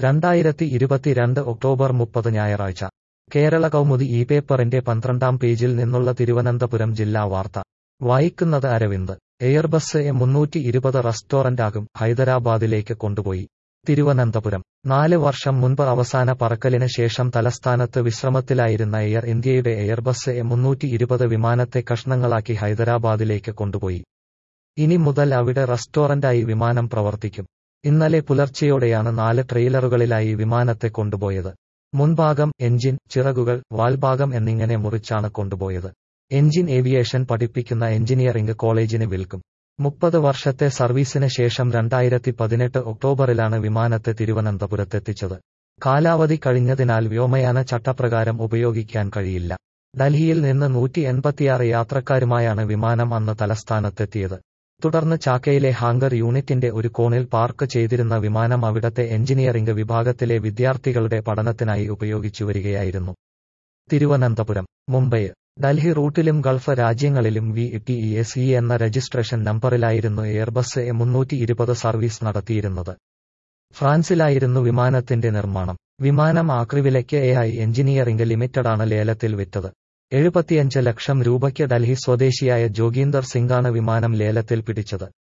രണ്ടായിരത്തി ഇരുപത്തിരണ്ട് ഒക്ടോബർ മുപ്പത് ഞായറാഴ്ച കേരള കൗമുദി ഈ പേപ്പറിന്റെ പന്ത്രണ്ടാം പേജിൽ നിന്നുള്ള തിരുവനന്തപുരം ജില്ലാ വാർത്ത വായിക്കുന്നത് അരവിന്ദ് എയർബസ് എ മുന്നൂറ്റി ഇരുപത് റെസ്റ്റോറന്റാകും ഹൈദരാബാദിലേക്ക് കൊണ്ടുപോയി തിരുവനന്തപുരം നാല് വർഷം മുൻപ് അവസാന പറക്കലിന് ശേഷം തലസ്ഥാനത്ത് വിശ്രമത്തിലായിരുന്ന എയർ ഇന്ത്യയുടെ എയർബസ് എ മുന്നൂറ്റി ഇരുപത് വിമാനത്തെ കഷ്ണങ്ങളാക്കി ഹൈദരാബാദിലേക്ക് കൊണ്ടുപോയി ഇനി മുതൽ അവിടെ റെസ്റ്റോറന്റായി വിമാനം പ്രവർത്തിക്കും ഇന്നലെ പുലർച്ചെയോടെയാണ് നാല് ട്രെയിലറുകളിലായി വിമാനത്തെ കൊണ്ടുപോയത് മുൻഭാഗം എഞ്ചിൻ ചിറകുകൾ വാൽഭാഗം എന്നിങ്ങനെ മുറിച്ചാണ് കൊണ്ടുപോയത് എഞ്ചിൻ ഏവിയേഷൻ പഠിപ്പിക്കുന്ന എഞ്ചിനീയറിംഗ് കോളേജിന് വിൽക്കും മുപ്പത് വർഷത്തെ സർവീസിന് ശേഷം രണ്ടായിരത്തി പതിനെട്ട് ഒക്ടോബറിലാണ് വിമാനത്തെ തിരുവനന്തപുരത്തെത്തിച്ചത് കാലാവധി കഴിഞ്ഞതിനാൽ വ്യോമയാന ചട്ടപ്രകാരം ഉപയോഗിക്കാൻ കഴിയില്ല ഡൽഹിയിൽ നിന്ന് നൂറ്റി എൺപത്തിയാറ് യാത്രക്കാരുമായാണ് വിമാനം അന്ന് തലസ്ഥാനത്തെത്തിയത് തുടർന്ന് ചാക്കയിലെ ഹാങ്കർ യൂണിറ്റിന്റെ ഒരു കോണിൽ പാർക്ക് ചെയ്തിരുന്ന വിമാനം അവിടത്തെ എഞ്ചിനീയറിംഗ് വിഭാഗത്തിലെ വിദ്യാർത്ഥികളുടെ പഠനത്തിനായി ഉപയോഗിച്ചുവരികയായിരുന്നു തിരുവനന്തപുരം മുംബൈ ഡൽഹി റൂട്ടിലും ഗൾഫ് രാജ്യങ്ങളിലും V T E S E എന്ന രജിസ്ട്രേഷൻ നമ്പറിലായിരുന്നു എയർബസ് എ മുന്നൂറ്റി ഇരുപത് സർവീസ് നടത്തിയിരുന്നത് ഫ്രാൻസിലായിരുന്നു വിമാനത്തിന്റെ നിർമ്മാണം വിമാനം ആക്രിവിലയ്ക്ക് എ ഐ എഞ്ചിനീയറിംഗ് ലിമിറ്റഡാണ് ലേലത്തിൽ വിറ്റത് എഴുപത്തിയഞ്ച് ലക്ഷം രൂപയ്ക്ക് ഡൽഹി സ്വദേശിയായ ജോഗീന്ദർ സിംഗാണ് വിമാനം ലേലത്തിൽ പിടിച്ചത്